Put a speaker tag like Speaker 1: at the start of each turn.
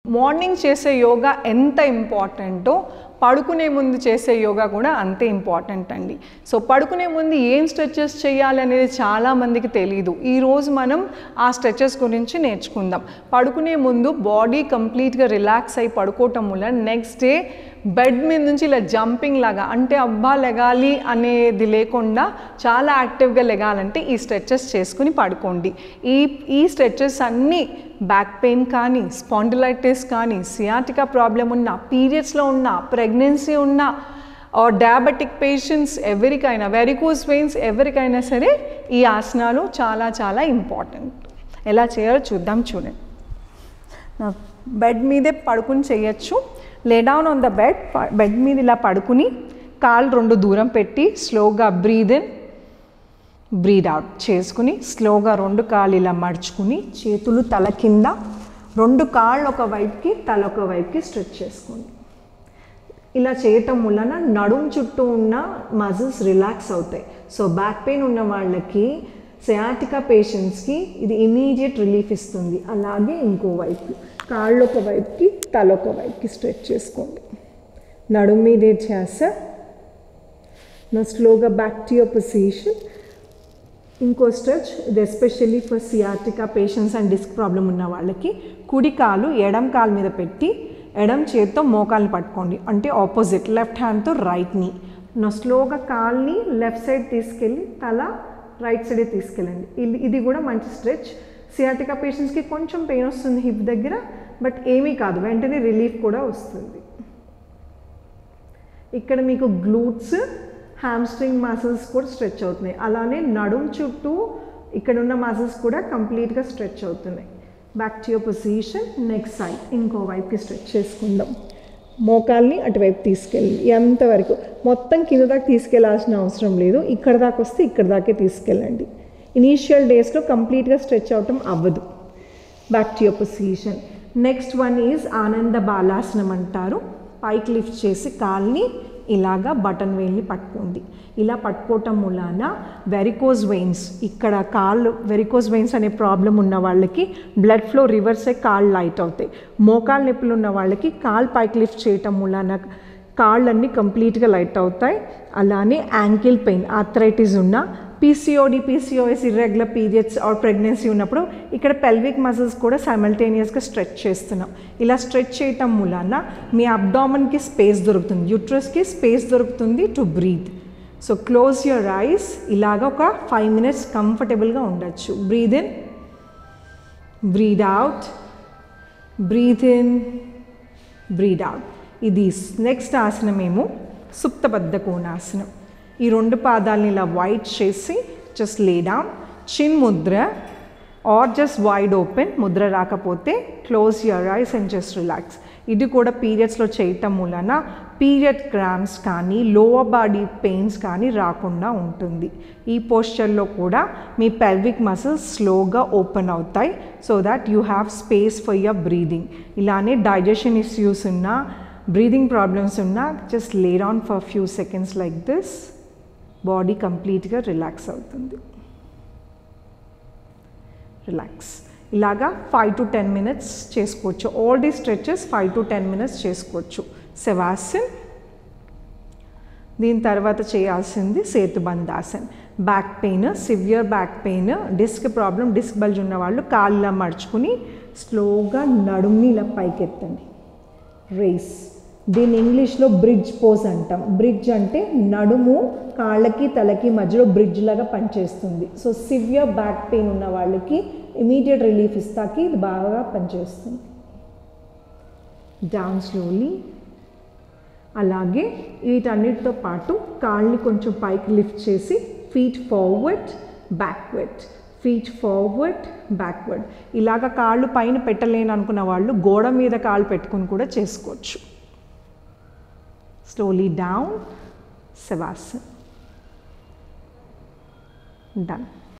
Speaker 1: morning చేసే యోగా ఎంత ఇంపార్టెంటో పడుకునే ముందు చేసే యోగా కూడా అంతే ఇంపార్టెంట్ అండి సో పడుకునే ముందు ఏం స్ట్రెచెస్ చేయాలి అనేది చాలామందికి తెలియదు ఈరోజు మనం ఆ స్ట్రెచెస్ గురించి నేర్చుకుందాం పడుకునే ముందు బాడీ కంప్లీట్గా రిలాక్స్ అయి పడుకోవటం వల్ల నెక్స్ట్ డే బెడ్ మీద నుంచి ఇలా జంపింగ్ లాగా అంటే అబ్బా లెగాలి అనేది లేకుండా చాలా యాక్టివ్గా లెగాలంటే ఈ స్ట్రెచెస్ చేసుకుని పడుకోండి ఈ ఈ స్ట్రెచెస్ అన్నీ బ్యాక్ పెయిన్ కానీ స్పాండిలైటిస్ కానీ సియాటికా ప్రాబ్లం ఉన్న పీరియడ్స్లో ఉన్న ప్రెగ్నెన్సీ ఉన్న ఆర్ డయాబెటిక్ పేషెంట్స్ ఎవరికైనా వెరికోస్ వెయిన్స్ ఎవరికైనా సరే ఈ ఆసనాలు చాలా చాలా ఇంపార్టెంట్ ఎలా చేయాలో చూద్దాం చూడండి నా బెడ్ మీదే పడుకుని చేయొచ్చు lay down on the bed bed మీద ఇలా పడుకుని కాళ్ళు రెండు దూరం పెట్టి స్లోగా బ్రీద్ ఇన్ బ్రీద్ అవుట్ చేసుకుని స్లోగా రెండు కాళ్ళు ఇలా మడుచుకుని చేతులు తల కింద రెండు కాళ్ళు ఒక వైపుకి తల ఒక వైపుకి స్ట్రెచ్ చేసుకోండి ఇలా చేయటం వలన నడుం చుట్టూ ఉన్న మజిల్స్ రిలాక్స్ అవుతాయి సో బ్యాక్ పెయిన్ ఉన్న వాళ్ళకి సయాటికా పేషెంట్స్కి ఇది ఇమీడియట్ రిలీఫ్ ఇస్తుంది అలాగే ఇంకో వైపు కాళ్ళు ఒక వైపుకి తల ఒక వైపుకి స్ట్రెచ్ చేసుకోండి నడుం మీదే చేస్తా నా స్లోగా బ్యాక్ టు యువర్ పొజిషన్ ఇంకో స్ట్రెచ్ ఇది especially for sciatica patients and disc problem ఉన్న వాళ్ళకి కుడి కాలు ఎడం కాలు మీద పెట్టి ఎడం చేత్తో మోకాల్ని పట్టుకోండి అంటే ఆపోజిట్ లెఫ్ట్ హ్యాండ్తో రైట్ని నా స్లోగా కాల్ని లెఫ్ట్ సైడ్ తీసుకెళ్ళి తల రైట్ సైడే తీసుకెళ్ళండి ఇది ఇది కూడా మంచి స్ట్రెచ్ సియాటికా పేషెంట్స్కి కొంచెం పెయిన్ వస్తుంది హిప్ దగ్గర బట్ ఏమీ కాదు వెంటనే రిలీఫ్ కూడా వస్తుంది ఇక్కడ మీకు గ్లూట్స్ హ్యామ్స్ట్రింగ్ మసిల్స్ కూడా స్ట్రెచ్ అవుతున్నాయి అలానే నడుం చుట్టూ ఇక్కడ ఉన్న మసిల్స్ కూడా కంప్లీట్గా స్ట్రెచ్ అవుతున్నాయి back to your position next side ఇంకో వైపుకి స్ట్రెచ్ చేసుకుందాం మోకాల్ని అటువైపు తీసుకెళ్ళి ఎంతవరకు మొత్తం కింద దాకా తీసుకెళ్లాల్సిన అవసరం లేదు ఇక్కడ దాకా వస్తే ఇక్కడ దాకే తీసుకెళ్ళండి ఇనీషియల్ డేస్లో కంప్లీట్గా స్ట్రెచ్ అవటం అవ్వదు back to your position next one is ఆనంద బాలాసనం అంటారు పైకి లిఫ్ట్ చేసి కాల్ని ఇలాగా బటన్ వేల్ని పట్టుకోండి ఇలా పట్టుకోవటం మూలాన వెరికోజ్ వెయిన్స్ ఇక్కడ కాళ్ళు వెరికోజ్ వెయిన్స్ అనే ప్రాబ్లం ఉన్న వాళ్ళకి బ్లడ్ ఫ్లో రివర్స్ అయ్యి కాళ్ళు లైట్ అవుతాయి మోకాళ్ళ నొప్పులు ఉన్న వాళ్ళకి కాళ్ళు పైకి లిఫ్ట్ చేయటం మూలాన కాళ్ళన్నీ కంప్లీట్గా లైట్ అవుతాయి అలానే యాంకిల్ పెయిన్ ఆర్థరైటిస్ ఉన్న PCOD PCOS irregular periods or pregnancy ఉన్నప్పుడు ఇక్కడ పెల్విక్ మసిల్స్ కూడా సైమల్టేనియస్గా స్ట్రెచ్ చేస్తున్నాం ఇలా స్ట్రెచ్ చేయటం మూలాన మీ అబ్డామన్కి స్పేస్ దొరుకుతుంది యూట్రస్కి స్పేస్ దొరుకుతుంది to breathe so close your eyes ఇలాగ ఒక ఫైవ్ మినిట్స్ కంఫర్టబుల్గా ఉండొచ్చు breathe in breathe out breathe in breathe out ఇది నెక్స్ట్ ఆసనం ఏమో సుప్తబద్ధ కోణాసనం ఈ రెండు పాదాలని ఇలా వైట్ చేసి జస్ట్ లే డౌన్ చిన్ ముద్ర ఆర్ జస్ట్ వైడ్ ఓపెన్ ముద్ర రాకపోతే close your eyes and just relax ఇది కూడా పీరియడ్స్లో చేయటం మూలన పీరియడ్ క్రామ్స్ కానీ లోవర్ బాడీ పెయిన్స్ కానీ రాకుండా ఉంటుంది ఈ పోస్చర్లో కూడా మీ పెల్విక్ మసిల్స్ స్లోగా ఓపెన్ అవుతాయి so that you have space for your breathing ఇలానే డైజెషన్ ఇష్యూస్ ఉన్నా బ్రీదింగ్ ప్రాబ్లమ్స్ ఉన్నా just lay down for few seconds like this body కంప్లీట్గా రిలాక్స్ అవుతుంది రిలాక్స్ ఇలాగా ఫైవ్ టు టెన్ మినిట్స్ చేసుకోవచ్చు all the stretches five to ten minutes చేసుకోవచ్చు శవాసన్ దీని తర్వాత చేయాల్సింది సేతుబంధాసన్ back pain severe back pain disc problem disc bulge ఉన్న వాళ్ళు కాళ్ళ మడుచుకుని స్లోగా నడుముని ఇలా పైకెత్తండి రేస్ దీన్ని ఇంగ్లీష్లో బ్రిడ్జ్ పోజ్ అంటాం బ్రిడ్జ్ అంటే నడుము కాళ్ళకి తలకి మధ్యలో బ్రిడ్జ్ లాగా పనిచేస్తుంది సో సివియర్ బ్యాక్ పెయిన్ ఉన్న వాళ్ళకి ఇమీడియట్ రిలీఫ్ ఇస్తాకి ఇది బాగా పనిచేస్తుంది డౌన్ స్లోలీ అలాగే వీటన్నిటితో పాటు కాళ్ళని కొంచెం పైకి లిఫ్ట్ చేసి feet forward backward feet forward backward ఇలాగ కాళ్ళు పైన పెట్టలేను అనుకున్న వాళ్ళు గోడ మీద కాళ్ళు పెట్టుకుని కూడా చేసుకోవచ్చు స్లోలీ డౌన్ శవాసన్ డన్